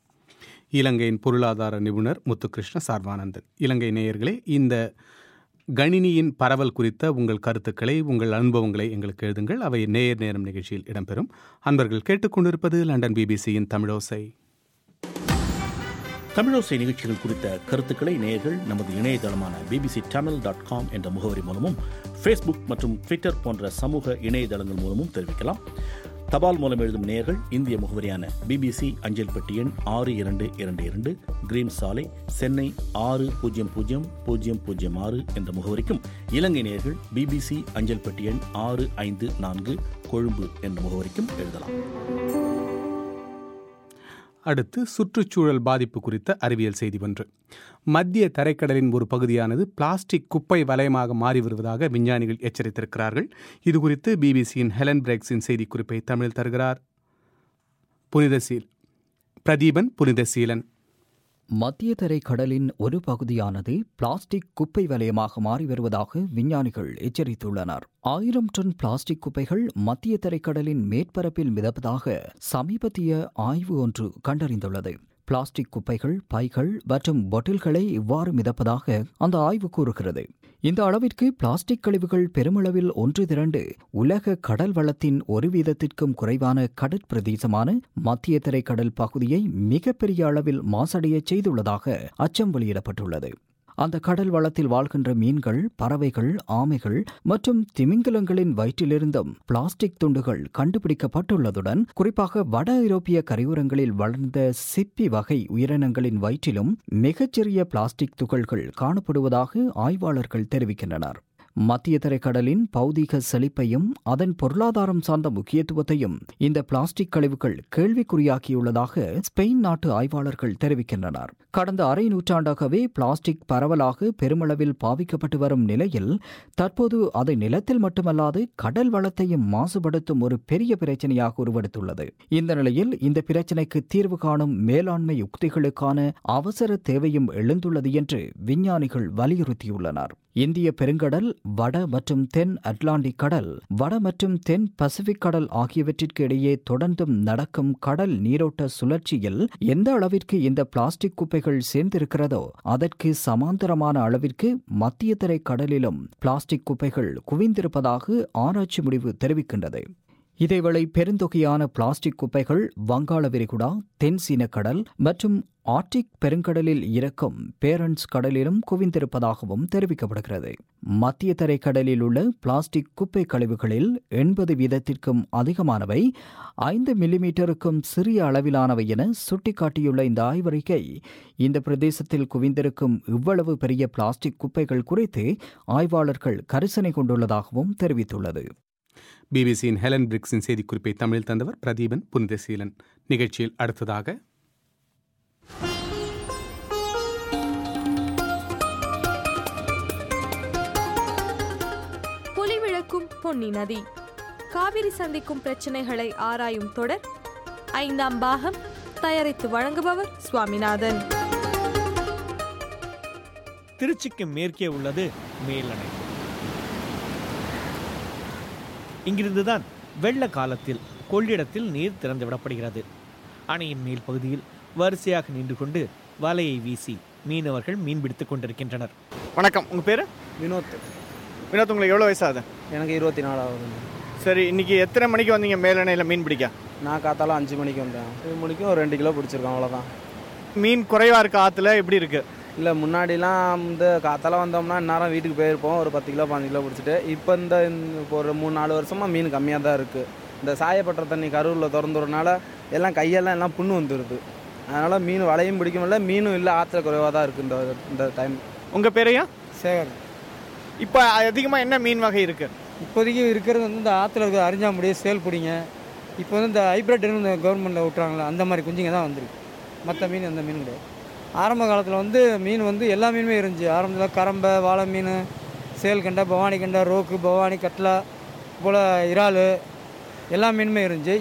இலங்கையின் பொருளாதார நிபுணர் முத்துகிருஷ்ண சார்வானந்தன் இலங்கை நேயர்களே இந்த கணினியின் பரவல் குறித்த உங்கள் கருத்துக்களை உங்கள் அனுபவங்களை எங்களுக்கு எழுதுங்கள் அவை நேயர் நேரம் நிகழ்ச்சியில் இடம்பெறும் அன்பர்கள் கேட்டுக்கொண்டிருப்பது லண்டன் பிபிசியின் தமிழோசை தமிழோசை நிகழ்ச்சிகள் குறித்த கருத்துக்களை நேயர்கள் நமது இணையதளமான பிபிசி தமிழ் டாட் காம் என்ற முகவரி மூலமும் ஃபேஸ்புக் மற்றும் ட்விட்டர் போன்ற சமூக இணையதளங்கள் மூலமும் தெரிவிக்கலாம் தபால் மூலம் எழுதும் நேயர்கள் இந்திய முகவரியான பிபிசி அஞ்சல் பெட்டி எண் ஆறு இரண்டு இரண்டு இரண்டு கிரீன் சாலை சென்னை ஆறு பூஜ்ஜியம் பூஜ்ஜியம் பூஜ்ஜியம் பூஜ்ஜியம் ஆறு என்ற முகவரிக்கும் இலங்கை நேயர்கள் பிபிசி அஞ்சல் பெட்டி எண் ஆறு ஐந்து நான்கு கொழும்பு என்ற முகவரிக்கும் எழுதலாம் அடுத்து சுற்றுச்சூழல் பாதிப்பு குறித்த அறிவியல் செய்தி ஒன்று மத்திய தரைக்கடலின் ஒரு பகுதியானது பிளாஸ்டிக் குப்பை வலயமாக மாறி வருவதாக விஞ்ஞானிகள் எச்சரித்திருக்கிறார்கள் இது குறித்து பிபிசியின் ஹெலன் பிரெக்ஸின் செய்திக்குறிப்பை தமிழில் தருகிறார் புனிதசீல் பிரதீபன் புனிதசீலன் மத்திய தரை கடலின் ஒரு பகுதியானது பிளாஸ்டிக் குப்பை வலயமாக மாறி வருவதாக விஞ்ஞானிகள் எச்சரித்துள்ளனர் ஆயிரம் டன் பிளாஸ்டிக் குப்பைகள் மத்திய தரைக்கடலின் மேற்பரப்பில் மிதப்பதாக சமீபத்திய ஆய்வு ஒன்று கண்டறிந்துள்ளது பிளாஸ்டிக் குப்பைகள் பைகள் மற்றும் பொட்டில்களை இவ்வாறு மிதப்பதாக அந்த ஆய்வு கூறுகிறது இந்த அளவிற்கு பிளாஸ்டிக் கழிவுகள் பெருமளவில் ஒன்று திரண்டு உலக கடல் வளத்தின் ஒரு வீதத்திற்கும் குறைவான கடற்பிரதேசமான மத்திய தரைக்கடல் பகுதியை மிகப்பெரிய அளவில் மாசடையச் செய்துள்ளதாக அச்சம் வெளியிடப்பட்டுள்ளது அந்த கடல் வளத்தில் வாழ்கின்ற மீன்கள் பறவைகள் ஆமைகள் மற்றும் திமிங்கலங்களின் வயிற்றிலிருந்தும் பிளாஸ்டிக் துண்டுகள் கண்டுபிடிக்கப்பட்டுள்ளதுடன் குறிப்பாக வட ஐரோப்பிய கரையோரங்களில் வளர்ந்த சிப்பி வகை உயிரினங்களின் வயிற்றிலும் மிகச்சிறிய பிளாஸ்டிக் துகள்கள் காணப்படுவதாக ஆய்வாளர்கள் தெரிவிக்கின்றனர் மத்திய தரைக்கடலின் பௌதீக செழிப்பையும் அதன் பொருளாதாரம் சார்ந்த முக்கியத்துவத்தையும் இந்த பிளாஸ்டிக் கழிவுகள் கேள்விக்குறியாக்கியுள்ளதாக ஸ்பெயின் நாட்டு ஆய்வாளர்கள் தெரிவிக்கின்றனர் கடந்த அரை நூற்றாண்டாகவே பிளாஸ்டிக் பரவலாக பெருமளவில் பாவிக்கப்பட்டு வரும் நிலையில் தற்போது அதை நிலத்தில் மட்டுமல்லாது கடல் வளத்தையும் மாசுபடுத்தும் ஒரு பெரிய பிரச்சனையாக உருவெடுத்துள்ளது இந்த நிலையில் இந்த பிரச்சினைக்கு தீர்வு காணும் மேலாண்மை யுக்திகளுக்கான அவசர தேவையும் எழுந்துள்ளது என்று விஞ்ஞானிகள் வலியுறுத்தியுள்ளனர் இந்திய பெருங்கடல் வட மற்றும் தென் அட்லாண்டிக் கடல் வட மற்றும் தென் பசிபிக் கடல் ஆகியவற்றிற்கு இடையே தொடர்ந்தும் நடக்கும் கடல் நீரோட்ட சுழற்சியில் எந்த அளவிற்கு இந்த பிளாஸ்டிக் குப்பைகள் சேர்ந்திருக்கிறதோ அதற்கு சமாந்தரமான அளவிற்கு மத்திய தரை கடலிலும் பிளாஸ்டிக் குப்பைகள் குவிந்திருப்பதாக ஆராய்ச்சி முடிவு தெரிவிக்கின்றது இதேவேளை பெருந்தொகையான பிளாஸ்டிக் குப்பைகள் வங்காள விரிகுடா தென் சீன கடல் மற்றும் ஆர்டிக் பெருங்கடலில் இருக்கும் பேரண்ட்ஸ் கடலிலும் குவிந்திருப்பதாகவும் தெரிவிக்கப்படுகிறது மத்திய தரைக்கடலில் உள்ள பிளாஸ்டிக் குப்பை கழிவுகளில் எண்பது வீதத்திற்கும் அதிகமானவை ஐந்து மில்லிமீட்டருக்கும் சிறிய அளவிலானவை என சுட்டிக்காட்டியுள்ள இந்த ஆய்வறிக்கை இந்த பிரதேசத்தில் குவிந்திருக்கும் இவ்வளவு பெரிய பிளாஸ்டிக் குப்பைகள் குறித்து ஆய்வாளர்கள் கரிசனை கொண்டுள்ளதாகவும் தெரிவித்துள்ளது பிபிசியின் ஹெலன் பிரிக்ஸின் செய்திக்குறிப்பை தமிழில் தந்தவர் பிரதீபன் புனிதசீலன் நிகழ்ச்சியில் அடுத்ததாக பொலிவிழக்கும் பொன்னி நதி காவிரி சந்திக்கும் பிரச்சனைகளை ஆராயும் தொடர் ஐந்தாம் பாகம் தயாரித்து வழங்குபவர் சுவாமிநாதன் திருச்சிக்கு மேற்கே உள்ளது மேலணை இங்கிருந்துதான் வெள்ள காலத்தில் கொள்ளிடத்தில் நீர் திறந்து விடப்படுகிறது அணையின் மேல் பகுதியில் வரிசையாக நின்று கொண்டு வலையை வீசி மீனவர்கள் மீன் பிடித்துக் கொண்டிருக்கின்றனர் வணக்கம் உங்கள் பேர் வினோத் வினோத் உங்களுக்கு எவ்வளோ வயசாகுது எனக்கு இருபத்தி நாலாவது சரி இன்னைக்கு எத்தனை மணிக்கு வந்தீங்க மேலணையில் மீன் பிடிக்க நான் காத்தால அஞ்சு மணிக்கு வந்தேன் அஞ்சு மணிக்கும் ஒரு ரெண்டு கிலோ பிடிச்சிருக்கோம் அவ்வளோதான் மீன் குறைவா இருக்க ஆற்றுல எப்படி இருக்கு இல்லை முன்னாடிலாம் வந்து காத்தால வந்தோம்னா இந்நேரம் வீட்டுக்கு போயிருப்போம் ஒரு பத்து கிலோ பாஞ்சு கிலோ பிடிச்சிட்டு இப்போ இந்த இந்த இப்போ ஒரு மூணு நாலு வருஷமாக மீன் கம்மியாக தான் இருக்குது இந்த சாயப்பட்ட தண்ணி கரூரில் திறந்துறனால எல்லாம் கையெல்லாம் எல்லாம் புண்ணு வந்துடுது அதனால் மீன் வலையும் பிடிக்க முடியல மீனும் இல்லை ஆற்றுல குறைவாக தான் இருக்குது இந்த இந்த டைம் உங்கள் பேரையா சேகர் இப்போ அதிகமாக என்ன மீன் வகை இருக்கு இப்போதைக்கு இருக்கிறது வந்து இந்த ஆற்றுல இருக்கிற அரிஞ்சாமுடி சேல் பிடிங்க இப்போ வந்து இந்த ஹைப்ரிட் இந்த கவர்மெண்ட்டில் விட்றாங்களே அந்த மாதிரி குஞ்சுங்க தான் வந்திருக்கு மற்ற மீன் அந்த மீன் கிடையாது ஆரம்ப காலத்தில் வந்து மீன் வந்து எல்லா மீனுமே இருந்துச்சு ஆரம்பத்தில் கரம்பை வாழை மீன் சேல் கண்டை பவானி கண்டை ரோக்கு பவானி கட்லா போல் இறால் எல்லா மீனுமே இருந்துச்சு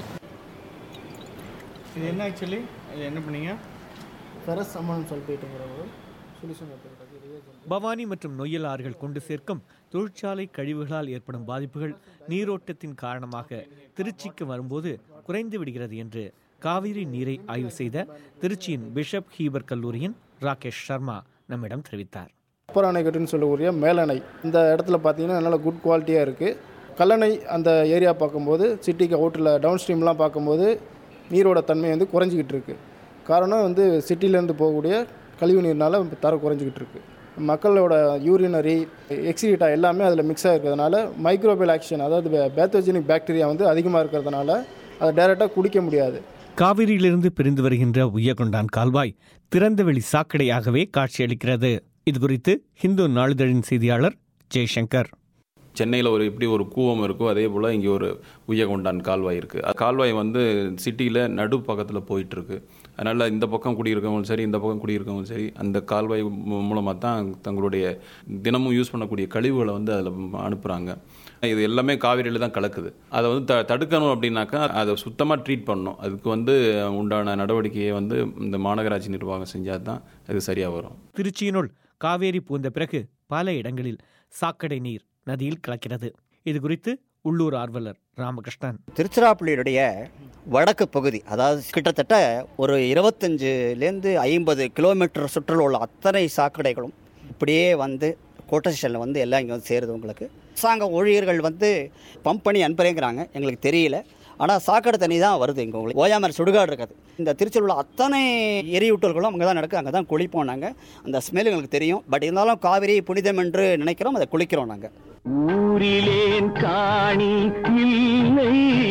இது என்ன ஆக்சுவலி என்ன பண்ணீங்க ஃபெரஸ் அம்மன் சொல்லிட்டு சொல்யூஷன் பவானி மற்றும் நொய்யல் ஆறுகள் கொண்டு சேர்க்கும் தொழிற்சாலை கழிவுகளால் ஏற்படும் பாதிப்புகள் நீரோட்டத்தின் காரணமாக திருச்சிக்கு வரும்போது குறைந்து விடுகிறது என்று காவிரி நீரை ஆய்வு செய்த திருச்சியின் பிஷப் ஹீபர் கல்லூரியின் ராகேஷ் சர்மா நம்மிடம் தெரிவித்தார் அப்பர் அணைக்கட்டுன்னு சொல்லக்கூடிய மேலணை இந்த இடத்துல பார்த்தீங்கன்னா நல்ல குட் குவாலிட்டியாக இருக்குது கல்லணை அந்த ஏரியா பார்க்கும்போது சிட்டிக்கு அவுட்டில் டவுன் ஸ்ட்ரீம்லாம் பார்க்கும்போது நீரோட தன்மை வந்து குறைஞ்சிக்கிட்டு இருக்குது காரணம் வந்து சிட்டிலேருந்து போகக்கூடிய கழிவு நீர்னால தரம் குறைஞ்சிக்கிட்டு இருக்குது மக்களோட யூரினரி எக்ஸிடா எல்லாமே அதில் மிக்ஸ் ஆகிருக்கிறதுனால மைக்ரோபைல் ஆக்ஷன் அதாவது பேத்தோஜெனிக் பாக்டீரியா வந்து அதிகமாக இருக்கிறதுனால அதை டைரெக்டாக குடிக்க முடியாது காவிரியிலிருந்து பிரிந்து வருகின்ற உய்யகொண்டான் கால்வாய் திறந்தவெளி சாக்கடையாகவே காட்சியளிக்கிறது இதுகுறித்து ஹிந்து நாளிதழின் செய்தியாளர் ஜெய்சங்கர் சென்னையில் ஒரு எப்படி ஒரு கூவம் இருக்கோ அதே போல் இங்கே ஒரு உய்யகொண்டான் கால்வாய் இருக்குது கால்வாய் வந்து சிட்டியில் நடு பக்கத்தில் போயிட்டுருக்கு அதனால் இந்த பக்கம் குடியிருக்கவங்களும் சரி இந்த பக்கம் குடியிருக்கவங்களும் சரி அந்த கால்வாய் மூலமாக தான் தங்களுடைய தினமும் யூஸ் பண்ணக்கூடிய கழிவுகளை வந்து அதில் அனுப்புகிறாங்க இது எல்லாமே காவிரியில் தான் கலக்குது அதை வந்து த தடுக்கணும் அப்படின்னாக்கா அதை சுத்தமாக ட்ரீட் பண்ணணும் அதுக்கு வந்து உண்டான நடவடிக்கையை வந்து இந்த மாநகராட்சி நிர்வாகம் செஞ்சால் தான் அது சரியாக வரும் திருச்சியினுள் காவேரி பூந்த பிறகு பல இடங்களில் சாக்கடை நீர் நதியில் கலக்கிறது இது குறித்து உள்ளூர் ஆர்வலர் ராமகிருஷ்ணன் திருச்சிராப்பள்ளியுடைய வடக்கு பகுதி அதாவது கிட்டத்தட்ட ஒரு இருபத்தஞ்சுலேருந்து ஐம்பது கிலோமீட்டர் சுற்றில் உள்ள அத்தனை சாக்கடைகளும் இப்படியே வந்து கோட்டேஷனில் வந்து எல்லாம் இங்கே வந்து சேருது உங்களுக்கு அரசாங்க ஊழியர்கள் வந்து பம்ப் பண்ணி அனுப்புறேங்கிறாங்க எங்களுக்கு தெரியல ஆனால் சாக்கடை தண்ணி தான் வருது இங்கே உங்களுக்கு ஓயாமர் சுடுகாடு இருக்காது இந்த திருச்சியில் உள்ள அத்தனை எரியூட்டல்களும் அங்கே தான் நடக்குது அங்கே தான் குளிப்போம் நாங்கள் அந்த ஸ்மெல் எங்களுக்கு தெரியும் பட் இருந்தாலும் காவிரி புனிதம் என்று நினைக்கிறோம் அதை குளிக்கிறோம் நாங்கள் ஊரிலேன் காணி இல்லை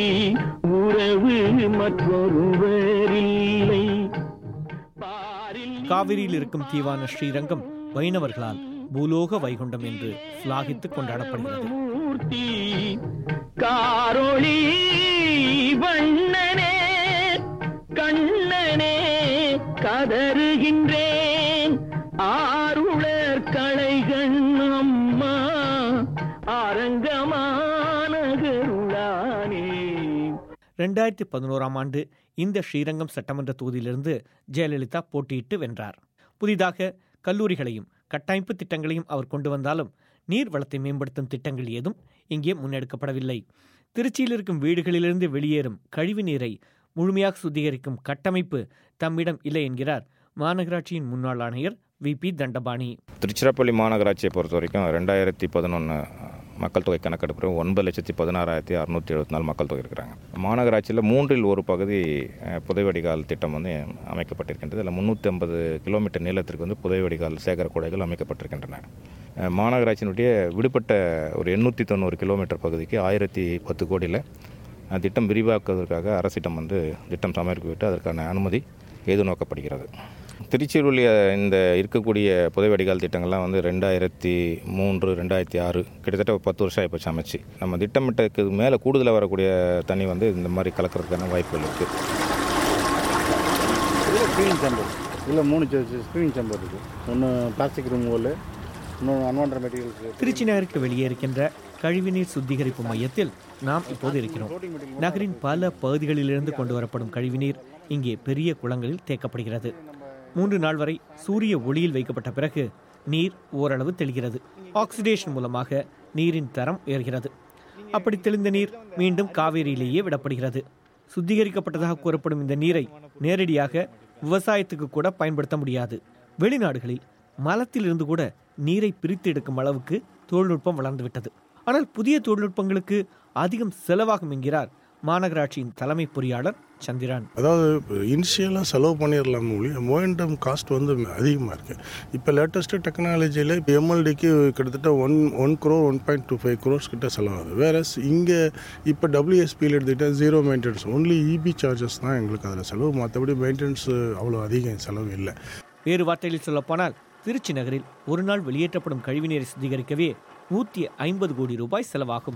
உறவு மற்றொருவர் இல்லை காவிரியில் இருக்கும் தீவான ஸ்ரீரங்கம் வைணவர்களால் பூலோக வைகுண்டம் என்று சிலாகித்துக் கொண்டாடப்படுகிறது மூர்த்தி காரொளி வண்ணனே கண்ணனே கதறுகின்றேன் ஆருளர் களைகண் அம்மா அரங்கமான கருளானே ரெண்டாயிரத்தி பதினோராம் ஆண்டு இந்த ஸ்ரீரங்கம் சட்டமன்ற தொகுதியிலிருந்து ஜெயலலிதா போட்டியிட்டு வென்றார் புதிதாக கல்லூரிகளையும் கட்டமைப்பு திட்டங்களையும் அவர் கொண்டு வந்தாலும் நீர் வளத்தை மேம்படுத்தும் திட்டங்கள் ஏதும் இங்கே முன்னெடுக்கப்படவில்லை திருச்சியில் இருக்கும் வீடுகளிலிருந்து வெளியேறும் கழிவு நீரை முழுமையாக சுத்திகரிக்கும் கட்டமைப்பு தம்மிடம் இல்லை என்கிறார் மாநகராட்சியின் முன்னாள் ஆணையர் வி பி தண்டபாணி திருச்சிராப்பள்ளி மாநகராட்சியை பொறுத்த வரைக்கும் ரெண்டாயிரத்தி பதினொன்று மக்கள் தொகை கணக்கெடுப்பு ஒன்பது லட்சத்தி பதினாறாயிரத்தி அறுநூற்றி எழுபத்தி நாலு மக்கள் தொகை இருக்கிறாங்க மாநகராட்சியில் மூன்றில் ஒரு பகுதி அஹ், புதை வடிகால் திட்டம் வந்து அமைக்கப்பட்டிருக்கின்றது அதில் முந்நூற்றி ஐம்பது கிலோமீட்டர் நீளத்திற்கு வந்து புதை வடிகால் சேகர கூடைகள் அமைக்கப்பட்டிருக்கின்றன அஹ், மாநகராட்சியினுடைய விடுபட்ட ஒரு எண்ணூற்றி தொண்ணூறு கிலோமீட்டர் பகுதிக்கு ஆயிரத்தி பத்து கோடியில் அஹ், திட்டம் விரிவாக்குவதற்காக அரசிடம் வந்து திட்டம் சமர்ப்பித்து அதற்கான அனுமதி எது நோக்கப்படுகிறது திருச்சியில் உள்ள இந்த இருக்கக்கூடிய புதை வடிகால் திட்டங்கள்லாம் வந்து ரெண்டாயிரத்தி மூன்று ரெண்டாயிரத்தி ஆறு கிட்டத்தட்ட ஒரு பத்து வருஷம் ஆகிப்போச்சு அமைச்சு நம்ம திட்டமிட்டதுக்கு மேலே கூடுதலாக வரக்கூடிய தண்ணி வந்து இந்த மாதிரி கலக்கிறதுக்கான வாய்ப்புகள் இருக்குது இதில் ஸ்க்ரீனிங் சேம்பர் இதில் மூணு ஸ்க்ரீனிங் சேம்பர் இருக்குது ஒன்று பிளாஸ்டிக் ரிமூவல் இன்னொன்று அன்வான்ட் மெட்டீரியல்ஸ் திருச்சி நகருக்கு வெளியே இருக்கின்ற கழிவுநீர் சுத்திகரிப்பு மையத்தில் நாம் இப்போது இருக்கிறோம் நகரின் பல பகுதிகளிலிருந்து கொண்டு வரப்படும் கழிவுநீர் இங்கே பெரிய குளங்களில் தேக்கப்படுகிறது மூன்று நாள் வரை சூரிய ஒளியில் வைக்கப்பட்ட பிறகு நீர் ஓரளவு தெளிகிறது ஆக்சிடேஷன் மூலமாக நீரின் தரம் உயர்கிறது அப்படி தெளிந்த நீர் மீண்டும் காவேரியிலேயே விடப்படுகிறது சுத்திகரிக்கப்பட்டதாக கூறப்படும் இந்த நீரை நேரடியாக விவசாயத்துக்கு கூட பயன்படுத்த முடியாது வெளிநாடுகளில் மலத்திலிருந்து கூட நீரை பிரித்து எடுக்கும் அளவுக்கு தொழில்நுட்பம் வளர்ந்துவிட்டது ஆனால் புதிய தொழில்நுட்பங்களுக்கு அதிகம் செலவாகும் என்கிறார் மாநகராட்சியின் தலைமை பொறியாளர் சந்திரன் அதாவது இனிஷியலாக செலவு பண்ணிடலாம் ஒழிய மோயண்டம் காஸ்ட் வந்து அதிகமாக இருக்குது இப்போ லேட்டஸ்ட்டு டெக்னாலஜியில் இப்போ எம்எல்டிக்கு கிட்டத்தட்ட one one crore one point two five crores கிட்ட செலவாகுது வேற இங்கே இப்போ டபிள்யூஎஸ்பியில் எடுத்துக்கிட்டால் zero maintenance only EB charges தான் எங்களுக்கு அதில் செலவு மற்றபடி மெயின்டெனன்ஸ் அவ்வளோ அதிகம் செலவு இல்லை வேறு வார்த்தைகளில் சொல்லப்போனால் திருச்சி நகரில் ஒரு நாள் வெளியேற்றப்படும் கழிவுநீரை சுத்திகரிக்கவே நூற்றி ஐம்பது கோடி ரூபாய் செலவாகும்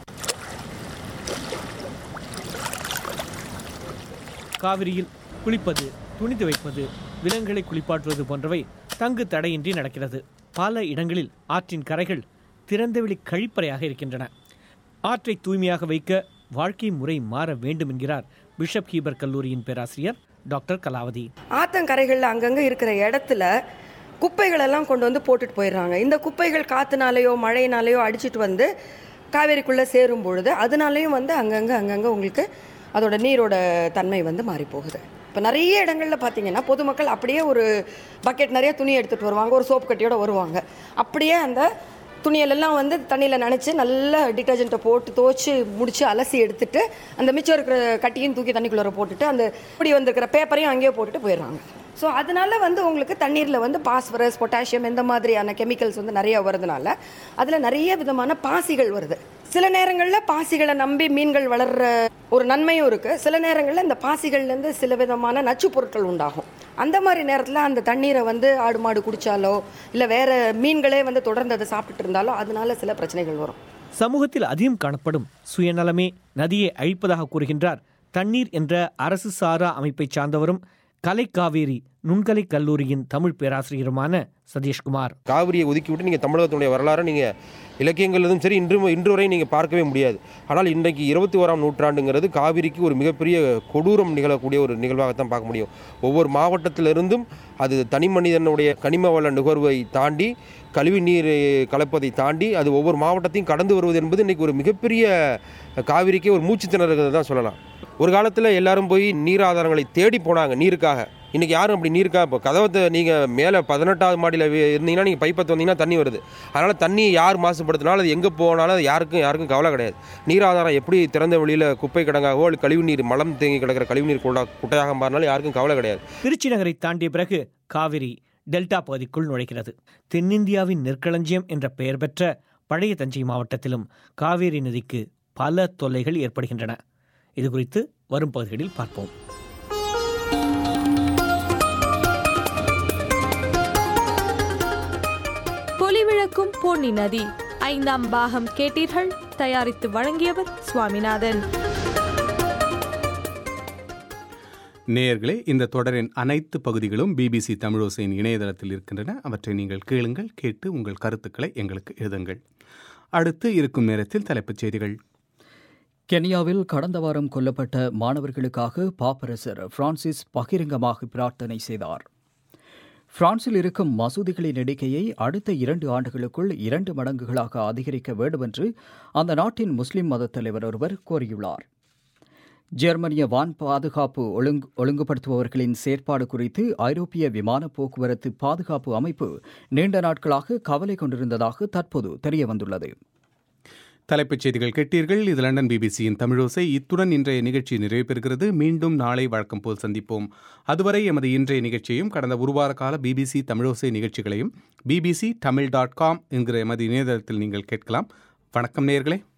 காவிரியில் குளிப்பது துணி துவைப்பது விலங்குகளை குளிப்பாட்டுவது போன்றவை தங்கு தடையின்றி நடக்கிறது பல இடங்களில் ஆற்றின் கரைகள் திறந்தவெளி கழிப்பறையாக இருக்கின்றன ஆற்றை தூய்மையாக வைக்க வாழ்க்கை முறை மாற வேண்டும் என்கிறார் பிஷப் ஹீபர் கல்லூரியின் பேராசிரியர் டாக்டர் கலாவதி ஆத்தங்கரைகளில் அங்கங்கே இருக்கிற இடத்துல குப்பைகள் எல்லாம் கொண்டு வந்து போட்டுட்டு போயிடுறாங்க இந்த குப்பைகள் காற்றுனாலேயோ மழையினாலேயோ அடிச்சிட்டு வந்து காவேரிக்குள்ளே சேரும் பொழுது அதனாலேயும் வந்து அங்கங்கே அங்கங்கே உங்களுக்கு அதோட நீரோட தன்மை வந்து மாறி போகுது இப்போ நிறைய இடங்களில் பார்த்தீங்கன்னா பொதுமக்கள் அப்படியே ஒரு பக்கெட் நிறைய துணி எடுத்துகிட்டு வருவாங்க ஒரு சோப்பு கட்டியோட வருவாங்க அப்படியே அந்த துணியலெல்லாம் வந்து தண்ணியில் நனைச்சி நல்லா டிட்டர்ஜென்ட்டை போட்டு துவச்சி முடிச்சு அலசி எடுத்துட்டு அந்த மிச்சம் இருக்கிற கட்டியும் தூக்கி தண்ணிக்குள்ளே போட்டுட்டு அந்த இப்படி வந்திருக்கிற பேப்பரையும் அங்கேயே போட்டுட்டு போயிடுறாங்க ஸோ அதனால வந்து உங்களுக்கு தண்ணீரில் வந்து பாஸ்பரஸ் பொட்டாசியம் இந்த மாதிரியான கெமிக்கல்ஸ் வந்து நிறைய வருதுனால அதில் நிறைய விதமான பாசிகள் வருது சில நேரங்களில் பாசிகளை நம்பி மீன்கள் வளர்ற ஒரு நன்மையும் இருக்குது சில நேரங்களில் இந்த பாசிகள்லேருந்து சில விதமான நச்சு பொருட்கள் உண்டாகும் அந்த மாதிரி நேரத்தில் அந்த தண்ணீரை வந்து ஆடு மாடு குடித்தாலோ இல்லை வேற மீன்களே வந்து தொடர்ந்து அதை சாப்பிட்டுட்டு இருந்தாலோ அதனால சில பிரச்சனைகள் வரும் சமூகத்தில் அதிகம் காணப்படும் சுயநலமே நதியை அழிப்பதாக கூறுகின்றார் தண்ணீர் என்ற அரசு சாரா அமைப்பைச் சார்ந்தவரும் கலை காவேரி நுண்கலை கல்லூரியின் தமிழ் பேராசிரியருமான சதீஷ்குமார் காவிரியை ஒதுக்கிவிட்டு நீங்கள் தமிழகத்தினுடைய வரலாறை நீங்கள் இலக்கியங்களிலும் சரி இன்று இன்று வரை நீங்கள் பார்க்கவே முடியாது ஆனால் இன்றைக்கு இருபத்தி ஓராம் நூற்றாண்டுங்கிறது காவிரிக்கு ஒரு மிகப்பெரிய கொடூரம் நிகழக்கூடிய ஒரு நிகழ்வாகத்தான் பார்க்க முடியும் ஒவ்வொரு மாவட்டத்திலிருந்தும் அது தனி மனிதனுடைய கனிம வள நுகர்வை தாண்டி கழிவு நீர் கலப்பதை தாண்டி அது ஒவ்வொரு மாவட்டத்தையும் கடந்து வருவது என்பது இன்றைக்கி ஒரு மிகப்பெரிய காவிரிக்கே ஒரு மூச்சு திணறுகிறது தான் சொல்லலாம் ஒரு காலத்தில் எல்லாரும் போய் நீர் ஆதாரங்களை தேடி போனாங்க நீருக்காக இன்றைக்கி யாரும் அப்படி நீருக்காக இப்போ கதவத்தை நீங்கள் மேலே பதினெட்டாவது மாடியில் இருந்தீங்கன்னா நீங்கள் பைப்பை வந்தீங்கன்னா தண்ணி வருது அதனால் தண்ணி யார் மாசுபடுத்தினாலும் அது எங்கே போனாலும் அது யாருக்கும் யாருக்கும் கவலை கிடையாது நீர் ஆதாரம் எப்படி திறந்த வெளியில் குப்பை கிடங்காகவோ இல்லை கழிவு நீர் மலம் தேங்கி கிடக்கிற கழிவு நீர் குட்டா குட்டையாக மாறினாலும் யாருக்கும் கவலை கிடையாது திருச்சி நகரை தாண்டிய பிறகு காவிரி டெல்டா பகுதிக்குள் நுழைகிறது தென்னிந்தியாவின் நெற்களஞ்சியம் என்ற பெயர் பெற்ற பழைய தஞ்சை மாவட்டத்திலும் காவேரி நதிக்கு பல தொல்லைகள் ஏற்படுகின்றன இது குறித்து வரும் பகுதிகளில் பார்ப்போம் பொலிவிழக்கும் பொன்னி நதி ஐந்தாம் பாகம் கேட்டீர்கள் தயாரித்து வழங்கியவர் சுவாமிநாதன் நேயர்களே இந்த தொடரின் அனைத்து பகுதிகளும் பிபிசி தமிழோசையின் இணையதளத்தில் இருக்கின்றன அவற்றை நீங்கள் கேளுங்கள் கேட்டு உங்கள் கருத்துக்களை எங்களுக்கு எழுதுங்கள் அடுத்து இருக்கும் நேரத்தில் தலைப்புச் செய்திகள் கென்யாவில் கடந்த வாரம் கொல்லப்பட்ட மாணவர்களுக்காக பாப்பரசர் பிரான்சிஸ் பகிரங்கமாக பிரார்த்தனை செய்தார் பிரான்சில் இருக்கும் மசூதிகளின் எண்ணிக்கையை அடுத்த இரண்டு ஆண்டுகளுக்குள் இரண்டு மடங்குகளாக அதிகரிக்க வேண்டும் என்று அந்த நாட்டின் முஸ்லிம் மத தலைவர் ஒருவர் கோரியுள்ளார் ஜெர்மனிய வான் பாதுகாப்பு ஒழுங்கு ஒழுங்குபடுத்துபவர்களின் செயற்பாடு குறித்து ஐரோப்பிய விமான போக்குவரத்து பாதுகாப்பு அமைப்பு நீண்ட நாட்களாக கவலை கொண்டிருந்ததாக தற்போது தெரியவந்துள்ளது தலைப்புச் செய்திகள் கேட்டீர்கள் இது லண்டன் பிபிசியின் தமிழோசை இத்துடன் இன்றைய நிகழ்ச்சி நிறைவு பெறுகிறது மீண்டும் நாளை வழக்கம் போல் சந்திப்போம் அதுவரை எமது இன்றைய நிகழ்ச்சியையும் கடந்த ஒரு வார கால பிபிசி தமிழோசை நிகழ்ச்சிகளையும் பிபிசி தமிழ் டாட் காம் என்கிற எமது இணையதளத்தில் நீங்கள் கேட்கலாம் வணக்கம் நேயர்களே